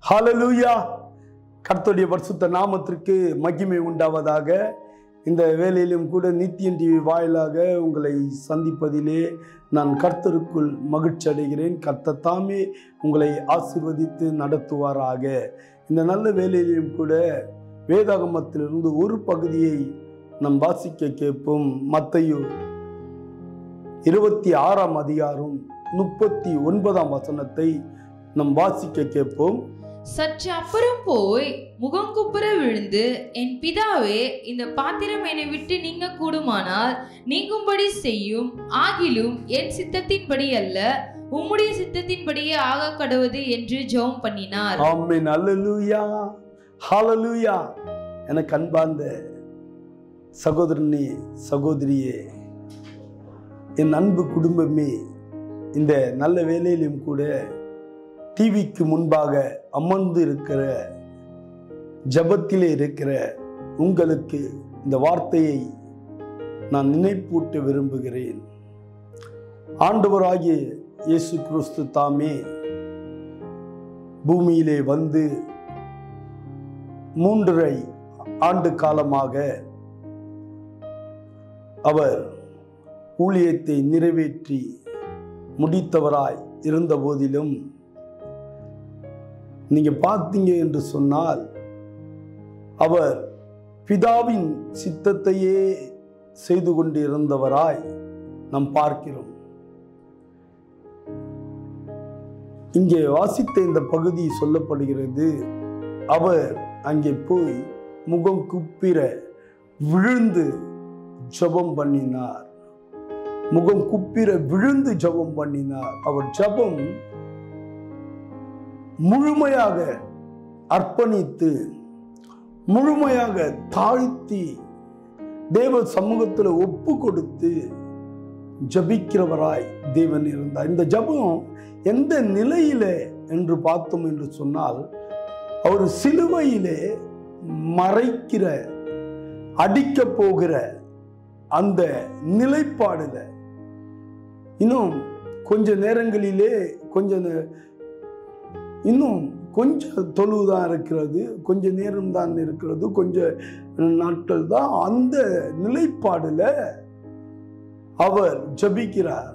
ஹalleluya கர்த்தருடைய பரிசுத்த நாமத்திற்கு மகிமை உண்டாவதாக இந்த வேலையிலும் கூட நித்தியன் டிவி வாயிலாக உங்களை சந்திப்பதிலே நான் கர்த்தருக்குள் மகிழ்ச்சி அடைகிறேன் கர்த்தர் தாமே உங்களை ஆசீர்வதித்து நடத்துவாராக இந்த நல்ல வேலையிலும் கூட வேதாகமத்திலிருந்து ஒரு பகுதியை நாம் வாசிக்க கேட்போம் மத்தையு இருபத்தி ஆறாம் அதிகாரம் முப்பத்தி ஒன்பதாம் வசனத்தை நாம் வாசிக்க கேட்போம் சற்று அப்புறம் போய் முகங்குப்புற விழுந்து என் பிதாவே இந்த பாத்திரம் என்னை விட்டு நீங்க கூடுமானால் நீங்கும்படி செய்யும் ஆகிலும் என் சித்தத்தின்படி அல்ல உம்முடைய சித்தத்தின்படியே ஆக கடவுது என்று ஜெபம் பண்ணினார் ஆமென் அல்லேலூயா ஹalleluya எனக்கு அன்பார்ந்த சகோதரனே சகோதரியே என் அன்பு குடும்பமே இந்த நல்ல வேலையிலும் கூட டிவிக்கு முன்பாக அமர்ந்து இருக்கிற ஜபத்திலே இருக்கிற உங்களுக்கு இந்த வார்த்தையை நான் நினைப்பூட்ட விரும்புகிறேன் ஆண்டவராகிய இயேசு கிறிஸ்து தாமே பூமியிலே வந்து மூன்றரை ஆண்டு காலமாக அவர் ஊழியத்தை நிறைவேற்றி முடித்தவராய் இருந்த போதிலும் நீங்க பார்த்தீங்க என்று சொன்னால் அவர் பிதாவின் சித்தத்தையே செய்து கொண்டிருந்தவராய் நாம் பார்க்கிறோம் இங்கே வாசித்த இந்த பகுதி சொல்லப்படுகிறது அவர் அங்கே போய் முகம் குப்பிர விழுந்து ஜெபம் பண்ணினார் முகம் குப்பிர விழுந்து ஜெபம் பண்ணினார் அவர் ஜெபம் முழுமையாக அர்ப்பணித்து முழுமையாக தாழ்த்தி தேவ சமூகத்தில் ஒப்பு கொடுத்து ஜபிக்கிறவராய் தேவன் இருந்தார் இந்த ஜபம் எந்த நிலையில என்று பார்த்தோம் என்று சொன்னால் அவர் சிலுவையிலே மறைக்கிற அடிக்க போகிற அந்த நிலைப்பாடுல இன்னும் கொஞ்ச நேரங்களிலே கொஞ்ச நே- இன்னும் கொஞ்சம் தொழுவு தான் இருக்கிறது கொஞ்ச நேரம் தான் இருக்கிறது கொஞ்ச நாட்கள் தான் அந்த நிலைப்பாடுல அவர் ஜபிக்கிறார்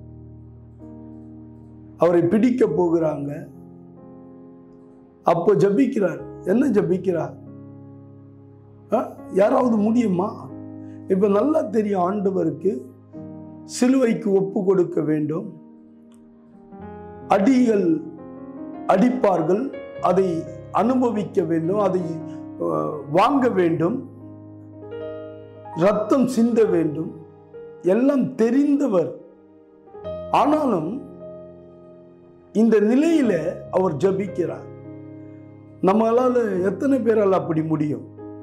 அவரை பிடிக்க போகிறாங்க அப்போ ஜபிக்கிறார் என்ன ஜபிக்கிறார் ஆ? யாராவது முடியுமா இப்ப நல்லா தெரியும் ஆண்டவருக்கு சிலுவைக்கு ஒப்பு கொடுக்க வேண்டும் அடிகள் அடிப்பார்கள் அதை அனுபவிக்க வேண்டும் அதை அஹ், வாங்க வேண்டும் ரத்தம் சிந்த வேண்டும் எல்லாம் தெரிந்தவர் ஆனாலும் இந்த நிலையில அவர் ஜபிக்கிறார் நம்மளால எத்தனை பேரால் அப்படி முடியும்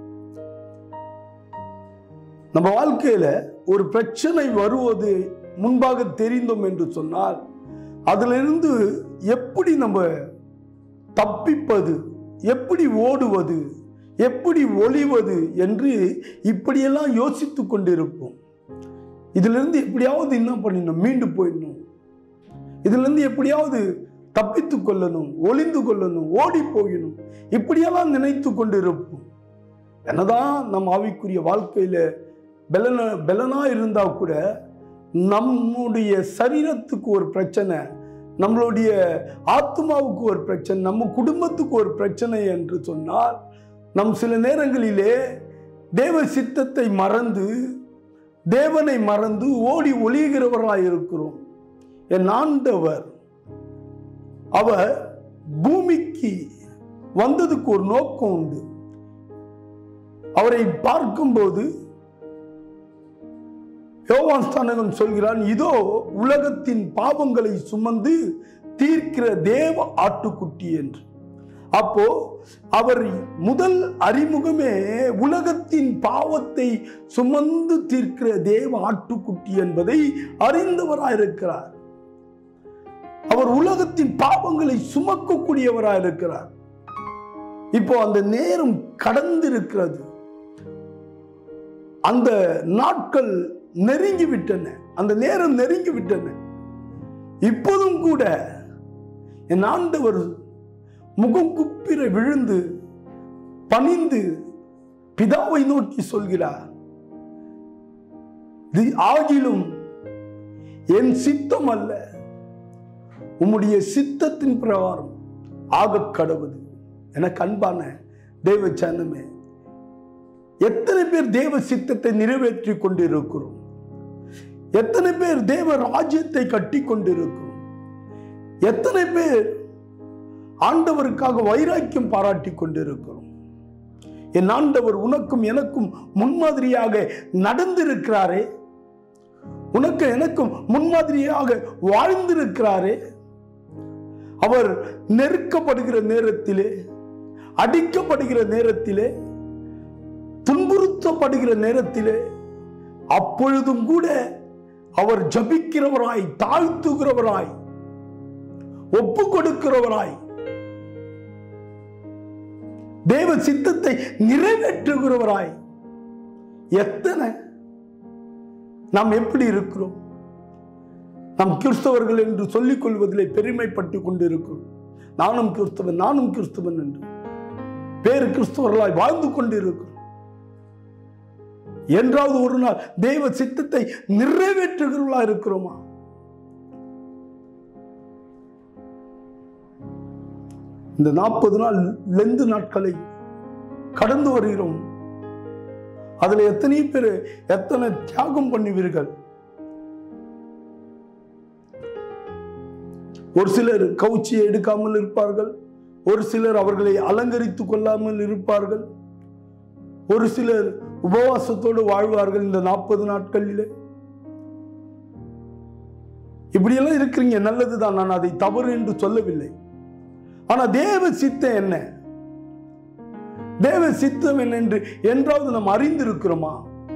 நம்ம வாழ்க்கையில ஒரு பிரச்சனை வருவது முன்பாக தெரிந்தோம் என்று சொன்னால் அதிலிருந்து எப்படி நம்ம தப்பிப்பது எப்படி ஓடுவது எப்படி ஒளிவது என்று இப்படியெல்லாம் யோசித்து கொண்டிருப்போம் இதிலிருந்து எப்படியாவது என்ன பண்ணிடணும் மீண்டு போயிடணும் இதிலிருந்து எப்படியாவது தப்பித்து கொள்ளணும் ஒளிந்து கொள்ளணும் ஓடி போகணும் இப்படியெல்லாம் நினைத்து கொண்டிருப்போம் என்னதான் நம் ஆவிக்குரிய வாழ்க்கையில பெலன பெலனா இருந்தா கூட நம்முடைய சரீரத்துக்கு ஒரு பிரச்சனை நம்மளுடைய ஆத்மாவுக்கு ஒரு பிரச்சனை நம்ம குடும்பத்துக்கு ஒரு பிரச்சனை என்று சொன்னால் நம் சில நேரங்களிலே தேவ சித்தத்தை மறந்து தேவனை மறந்து ஓடி ஒளிகிறவராய் இருக்கிறோம் என் ஆண்டவர் அவர் பூமிக்கு வந்ததுக்கு ஒரு நோக்கம் உண்டு அவரை பார்க்கும்போது யோவான் ஸ்தானகன் சொல்கிறான் இதோ உலகத்தின் பாவங்களை சுமந்து தீர்க்கிற தேவ ஆட்டுக்குட்டி என்று அப்போ அவர் முதல் அறிமுகமே உலகத்தின் பாவத்தை சுமந்து தீர்க்கிற தேவ ஆட்டுக்குட்டி என்பதை அறிந்தவராயிருக்கிறார் அவர் உலகத்தின் பாவங்களை சுமக்கக்கூடியவராயிருக்கிறார் இப்போ அந்த நேரம் கடந்திருக்கிறது அந்த நாட்கள் நெருங்கி விட்டன அந்த நேரம் நெருங்கி விட்டன இப்போதும் கூட என் ஆண்டவர் முகம் குப்பிர விழுந்து பணிந்து பிதாவை நோக்கி சொல்கிறார் "இது ஆகிலும் என் சித்தம் அல்ல உம்முடைய சித்தத்தின் பிரகாரம் ஆக கடவுது எனக்கு அன்பான தெய்வ சந்தமே எத்தனை பேர் தேவ சித்தத்தை நிறைவேற்றி கொண்டிருக்கிறோம் எத்தனை பேர் தேவ ராஜ்யத்தை கட்டி கொண்டிருக்கிறோம் எத்தனை பேர் ஆண்டவருக்காக வைராக்கியம் பாராட்டி கொண்டிருக்கிறோம் என் ஆண்டவர் உனக்கும் எனக்கும் முன்மாதிரியாக நடந்திருக்கிறாரே உனக்கு எனக்கும் முன்மாதிரியாக வாழ்ந்திருக்கிறாரே அவர் நெருக்கப்படுகிற நேரத்திலே அடிக்கப்படுகிற நேரத்திலே துன்புறுத்தப்படுகிற நேரத்திலே அப்பொழுதும் கூட அவர் ஜபிக்கிறவராய் தாழ்த்துகிறவராய் ஒப்பு கொடுக்கிறவராய் தேவ சித்தத்தை நிறைவேற்றுகிறவராய் எத்தனை நாம் எப்படி இருக்கிறோம் நாம் கிறிஸ்தவர்கள் என்று சொல்லிக் கொள்வதிலே பெருமைப்பட்டு கொண்டிருக்கிறோம் நானும் கிறிஸ்தவன் நானும் கிறிஸ்தவன் என்று பேரு கிறிஸ்தவர்களாய் வாழ்ந்து கொண்டிருக்கிறோம் என்றாவது ஒரு நாள் தேவ சித்தத்தை நிறைவேற்றுகிறவர்களா இருக்கிறோமா இந்த நாற்பது நாள் லெந்து நாட்களை கடந்து வருகிறோம் அதுல எத்தனை பேர் எத்தனை தியாகம் பண்ணுவீர்கள் ஒரு சிலர் கவுச்சியை எடுக்காமல் இருப்பார்கள் ஒரு சிலர் அவர்களை அலங்கரித்துக் கொள்ளாமல் இருப்பார்கள் ஒரு சிலர் உபவாசத்தோடு வாழ்வார்கள் இந்த நாற்பது நாட்களிலே இப்படியெல்லாம் இருக்கிறீங்க நல்லதுதான் நான் அதை தவறு என்று சொல்லவில்லை ஆனா தேவ சித்தம் என்ன தேவ சித்தம் என்ன என்று என்றாவது நாம் அறிந்திருக்கிறோமா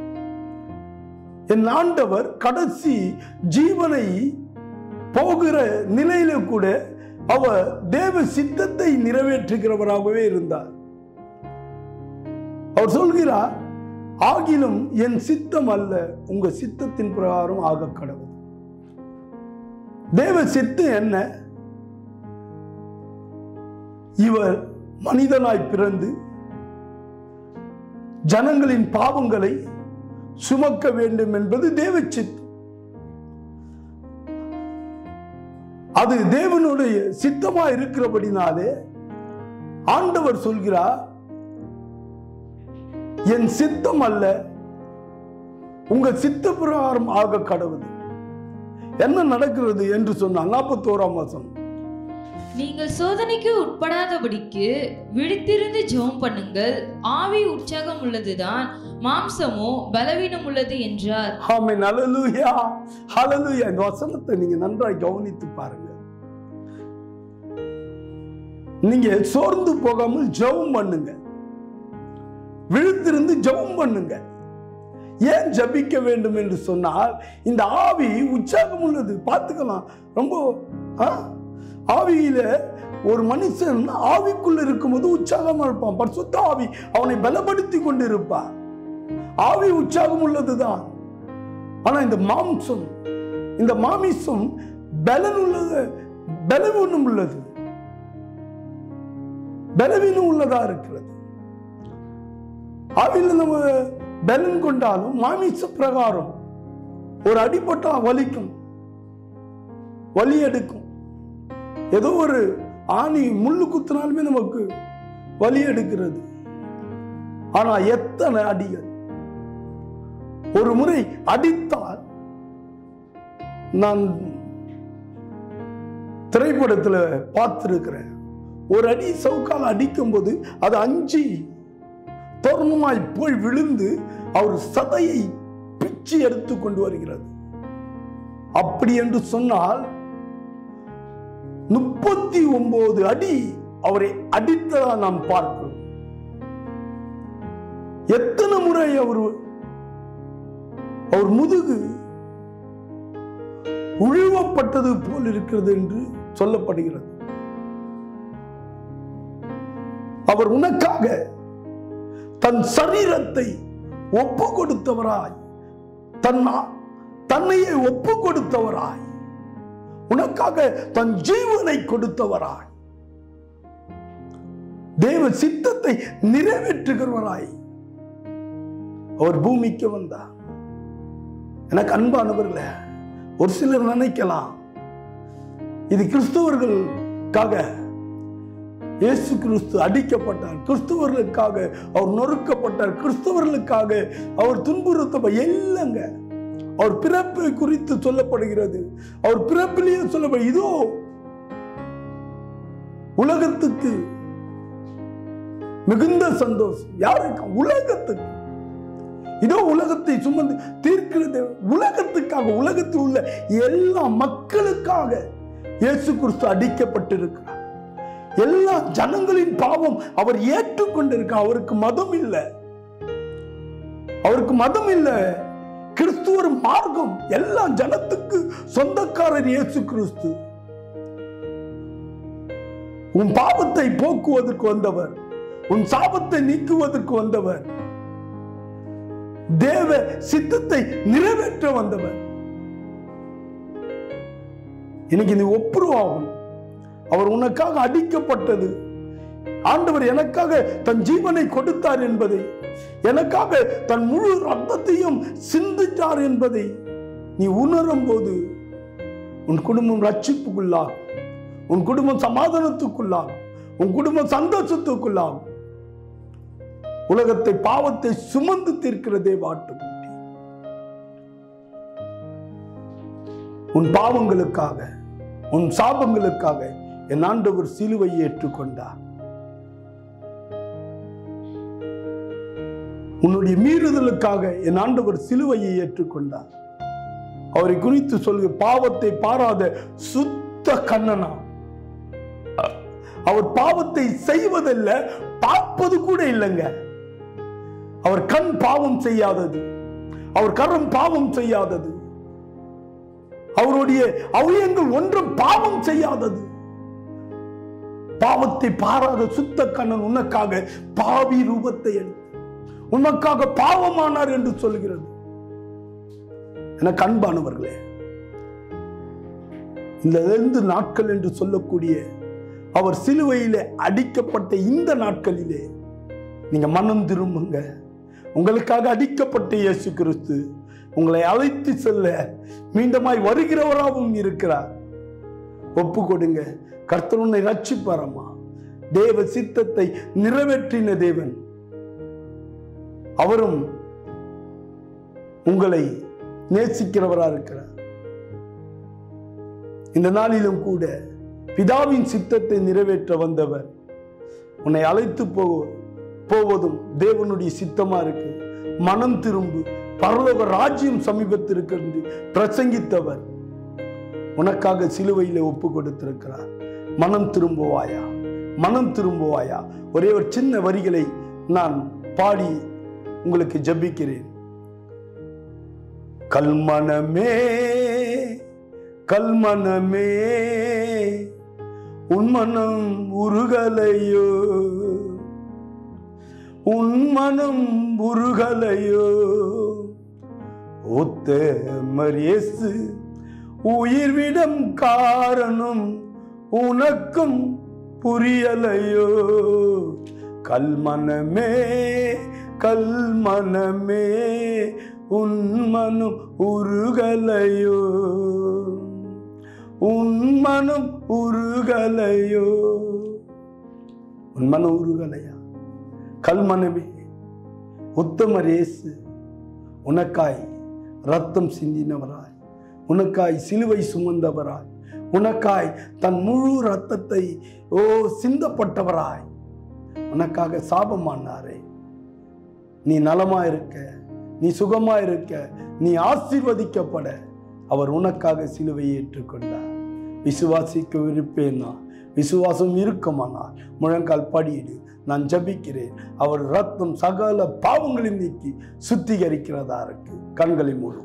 என் ஆண்டவர் கடைசி ஜீவனை போகிற நிலையில கூட அவர் தேவ சித்தத்தை நிறைவேற்றுகிறவராகவே இருந்தார் அவர் சொல்கிறார் ஆகிலும் என் சித்தம் அல்ல உங்க சித்தத்தின் பிரகாரம் ஆக கடவுள் தேவ சித்தம் என்ன இவர் மனிதனாய் பிறந்து ஜனங்களின் பாவங்களை சுமக்க வேண்டும் என்பது தேவ சித்தம் அது தேவனுடைய சித்தமா இருக்கிறபடினாலே ஆண்டவர் சொல்கிறார் என் சித்தம் அல்ல உங்க சித்த பிரகாரம் ஆக கடவுள் என்ன நடக்கிறது என்று சொன்னால் நாற்பத்தோராம் மாசம் நீங்கள் சோதனைக்கு உட்படாதபடிக்கு விழித்திருந்து ஜெபம் பண்ணுங்கள் ஆவி உற்சாகம் உள்ளதுதான் மாம்சமோ பலவீனம் உள்ளது என்றார் ஆமென் ஹalleluya ஹalleluya இந்த வசனத்தை நீங்க நன்றாய் கவனித்து பாருங்க நீங்க சோர்ந்து போகாமல் ஜெபம் பண்ணுங்க விழுத்திருந்து ஜெபம் பண்ணுங்க ஏன் ஜபிக்க வேண்டும் என்று சொன்னால் இந்த ஆவி உற்சாகம் உள்ளது பார்த்துக்கலாம் ரொம்ப ஆ? ஆவியில ஒரு மனுஷன் ஆவிக்குள்ள இருக்கும்போது உற்சாகமா இருப்பான் பரிசுத்த ஆவி அவனை பலப்படுத்தி கொண்டு இருப்பான் ஆவி உற்சாகம் உள்ளதுதான் ஆனா இந்த மாம்சம் இந்த மாமிசம் பலன் உள்ளது பலவீனம் உள்ளது பலவீனம் உள்ளதா இருக்கிறது ஆவியில் நம்ம பலன் கொண்டாலும் மாமிச பிரகாரம் ஒரு அடிபட்டா வலிக்கும் வலி எடுக்கும் ஏதோ ஒரு ஆணி முள்ளு குத்தினாலுமே நமக்கு வலி எடுக்கிறது ஆனா எத்தனை அடிகள் ஒரு முறை அடித்தால் நான் திரைப்படத்துல பார்த்திருக்கிறேன் ஒரு அடி சவுக்கால் அடிக்கும்போது அது அஞ்சி தோரணமாய் போய் விழுந்து அவர் சதையை பிச்சு எடுத்து கொண்டு வருகிறது அப்படி என்று சொன்னால் முப்பத்தி ஒன்பது அடி அவரை அடித்ததா நாம் பார்க்கிறோம் எத்தனை முறை அவர் அவர் முதுகு உழுவப்பட்டது போல் இருக்கிறது என்று சொல்லப்படுகிறது அவர் உனக்காக தன் சரீரத்தை ஒப்பு கொடுத்தவராய் தன் ஆ- தன்னையே ஒப்பு கொடுத்தவராய் உனக்காக தன் ஜீவனை கொடுத்தவராய் தேவ சித்தத்தை நிறைவேற்றுகிறவராய் அவர் பூமிக்கு வந்தார் எனக்கு அன்பானவர்களே ஒரு சிலர் நினைக்கலாம் இது கிறிஸ்தவர்களுக்காக இயேசு கிறிஸ்து அடிக்கப்பட்டார் கிறிஸ்தவர்களுக்காக அவர் நொறுக்கப்பட்டார் கிறிஸ்தவர்களுக்காக அவர் துன்புறுத்த இல்லைங்க அவர் பிறப்பு குறித்து சொல்லப்படுகிறது அவர் பிறப்பிலேயே சொல்லப்படும் இதோ உலகத்துக்கு மிகுந்த சந்தோஷம் யாருக்கு உலகத்துக்கு இதோ உலகத்தை சுமந்து தீர்க்கிறது உலகத்துக்காக உலகத்தில் உள்ள எல்லா மக்களுக்காக இயேசு கிறிஸ்து அடிக்கப்பட்டிருக்கிறார் எல்லா ஜனங்களின் பாவம் அவர் ஏற்றுக்கொண்டிருக்க அவருக்கு மதம் இல்லை அவருக்கு மதம் இல்லை கிறிஸ்துவர் மார்க்கம் எல்லா ஜனத்துக்கு சொந்தக்காரர் இயேசு கிறிஸ்து உன் பாவத்தை போக்குவதற்கு வந்தவர் உன் சாபத்தை நீக்குவதற்கு வந்தவர் தேவ சித்தத்தை நிறைவேற்ற வந்தவர் இன்னைக்கு நீ ஒப்புருவாகும் அவர் உனக்காக அடிக்கப்பட்டது ஆண்டவர் எனக்காக தன் ஜீவனை கொடுத்தார் என்பதை எனக்காக தன் முழு ரத்தத்தையும் சிந்தித்தார் என்பதை நீ உணரும் போது உன் குடும்பம் ரட்சிப்புக்குள்ளாகும் உன் குடும்பம் சமாதானத்துக்குள்ளாகும் உன் குடும்பம் சந்தோஷத்துக்குள்ளாகும் உலகத்தை பாவத்தை சுமந்து தீர்க்கிறதே வாட்டுக்குட்டி உன் பாவங்களுக்காக உன் சாபங்களுக்காக என் ஆண்டவர் சிலுவையை ஏற்றுக்கொண்டார் உன்னுடைய மீறுதலுக்காக என் ஆண்டவர் சிலுவையை ஏற்றுக்கொண்டார் அவரை குறித்து சொல்லுக பாவத்தை பாராத சுத்த கண்ணனா அவர் பாவத்தை செய்வதல்ல பார்ப்பது கூட இல்லைங்க அவர் கண் பாவம் செய்யாதது அவர் கரம் பாவம் செய்யாதது அவருடைய அவயங்கள் ஒன்றும் பாவம் செய்யாதது பாவத்தை பாராத சுத்த கண்ணன் உனக்காக பாவி ரூபத்தை எடுத்து உனக்காக பாவமானார் என்று சொல்கிறது எனக்கு அன்பானவர்களே இந்த ரெண்டு நாட்கள் என்று சொல்லக்கூடிய அவர் சிலுவையிலே அடிக்கப்பட்ட இந்த நாட்களிலே நீங்க மனம் திரும்புங்க உங்களுக்காக அடிக்கப்பட்ட இயேசு கிறிஸ்து உங்களை அழைத்து செல்ல மீண்டுமாய் வருகிறவராகவும் இருக்கிறார் ஒப்பு கொடுங்க கர்த்தர் உன்னை ரட்சிப்பாரம்மா தேவ சித்தத்தை நிறைவேற்றின தேவன் அவரும் உங்களை நேசிக்கிறவரா இருக்கிறார் இந்த நாளிலும் கூட பிதாவின் சித்தத்தை நிறைவேற்ற வந்தவர் உன்னை அழைத்து போ போவதும் தேவனுடைய சித்தமா இருக்கு மனம் திரும்பு பரலோக ராஜ்யம் சமீபத்தில் இருக்கிறது பிரசங்கித்தவர் உனக்காக சிலுவையில ஒப்பு கொடுத்திருக்கிறார் மனம் திரும்புவாயா மனம் திரும்புவாயா ஒரே ஒரு சின்ன வரிகளை நான் பாடி உங்களுக்கு ஜபிக்கிறேன் கல்மனமே கல்மனமே உன்மனம் உருகலையோ உன்மனம் உருகலையோ ஒத்த மரியேசு உயிர்விடம் காரணம் உனக்கும் புரியலையோ கல்மனமே கல்மனமே உன்மனம் உருகலையோ உன்மனம் உருகலையோ உன்மனம் உருகலையா கல்மனமே உத்தமர் இயேசு உனக்காய் ரத்தம் சிந்தினவராய் உனக்காய் சிலுவை சுமந்தவராய் உனக்காய் தன் முழு ரத்தத்தை ஓ சிந்தப்பட்டவராய் உனக்காக சாபமானாரே நீ நலமா இருக்க நீ சுகமா இருக்க நீ ஆசீர்வதிக்கப்பட அவர் உனக்காக சிலுவையை ஏற்றுக்கொண்டார் விசுவாசிக்க விருப்பேனா விசுவாசம் இருக்குமானால் முழங்கால் படியிடு நான் ஜபிக்கிறேன் அவர் ரத்தம் சகல பாவங்களை நீக்கி சுத்திகரிக்கிறதா இருக்கு கண்களை மூடும்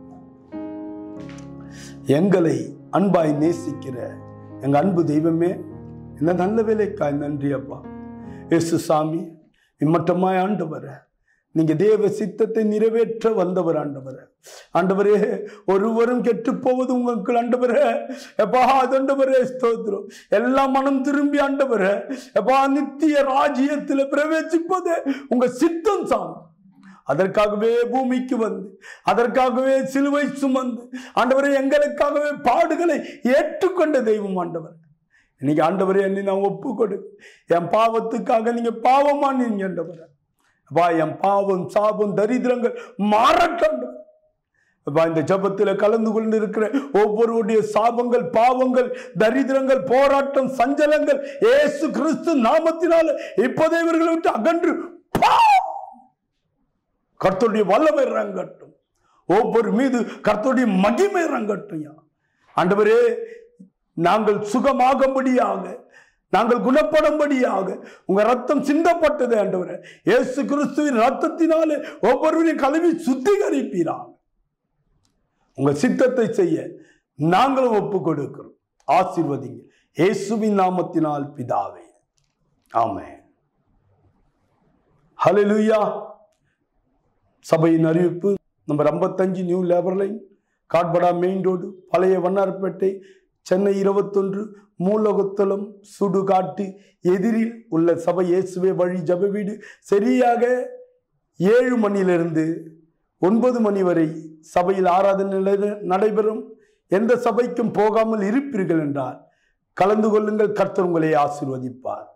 எங்களை அன்பாய் நேசிக்கிற எங்க அன்பு தெய்வமே இந்த நல்ல வேலைக்காய் நன்றி அப்பா இயேசு சாமி இம்மட்டமாய் ஆண்டு வர நீங்க தேவ சித்தத்தை நிறைவேற்ற வந்தவர் ஆண்டவரே ஆண்டவரே ஒருவரும் கெட்டு போவது உங்களுக்கு ஆண்டவரே எப்பா ஆண்டவரே ஸ்தோத்திரம் எல்லாம் மனம் திரும்பி ஆண்டவரே எப்பா நித்திய ராஜ்யத்தில் பிரவேசிப்பது உங்க சித்தம் சாமி அதற்காகவே பூமிக்கு வந்து அதற்காகவே சிலுவை சுமந்து ஆண்டவரே எங்களுக்காகவே பாடுகளை ஏற்றுக்கொண்ட தெய்வம் ஆண்டவர் இன்னைக்கு ஆண்டவரே என்னை நான் ஒப்பு கொடு என் பாவத்துக்காக நீங்க பாவமா நீங்க ஆண்டவரே அப்பா என் பாவம் சாபம் தரித்திரங்கள் மாறட்டும் அப்பா இந்த ஜபத்தில் கலந்து கொண்டு இருக்கிற ஒவ்வொருடைய சாபங்கள் பாவங்கள் தரித்திரங்கள் போராட்டம் சஞ்சலங்கள் ஏசு கிறிஸ்து நாமத்தினால இப்போதே இவர்களை விட்டு அகன்று போ! கர்த்தருடைய வல்லமை இறங்கட்டும் ஒவ்வொரு மீது கர்த்தருடைய மகிமை இறங்கட்டும் யா. ஆண்டவரே நாங்கள் சுகமாகும்படியாக நாங்கள் குணப்படும்படியாக உங்க ரத்தம் சிந்தப்பட்டது ஆண்டவரே இயேசு கிறிஸ்துவின் ரத்தத்தினாலே ஒவ்வொருவரையும் கழுவி சுத்திகரிப்பீராக உங்க சித்தத்தை செய்ய நாங்களும் ஒப்பு கொடுக்கிறோம் ஆசீர்வதிங்க இயேசுவின் நாமத்தினால் பிதாவே ஆமென் ஹalleluya சபையின் அறிவிப்பு நம்பர் ஐம்பத்தஞ்சு new labour line Katpada main road பழைய வண்ணார்பேட்டை சென்னை இருபத்தொன்று மூலகுத்தலம் சுடுகாட்டு எதிரில் உள்ள சபை இயேசுவே வழி ஜப வீடு சரியாக ஏழு மணியிலிருந்து ஒன்பது மணி வரை சபையில் ஆராதனை நிலை- நடைபெறும் எந்த சபைக்கும் போகாமல் இருப்பீர்கள் என்றால் கலந்து கொள்ளுங்கள் கர்த்தர் உங்களை ஆசீர்வதிப்பார்